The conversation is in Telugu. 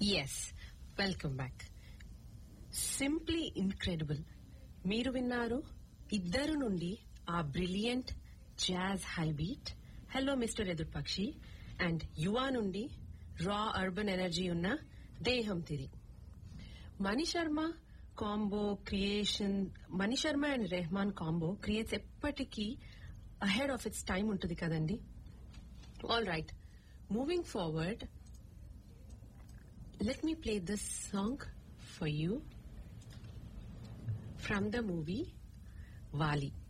Yes welcome back simply incredible మీరు విన్నారు ఇద్దరు నుండి ఆ brilliant jazz high beat hello mister ఎదుర్పక్షి అండ్ యువా నుండి రా అర్బన్ ఎనర్జీ ఉన్న దేహం తిరి Mani Sharma combo creation Mani Sharma and Rahman combo creates ఎప్పటికీ అహెడ్ ఆఫ్ ఇట్స్ టైం ఉంటుంది కదండి all right moving forward let me play this song for you from the movie Wali.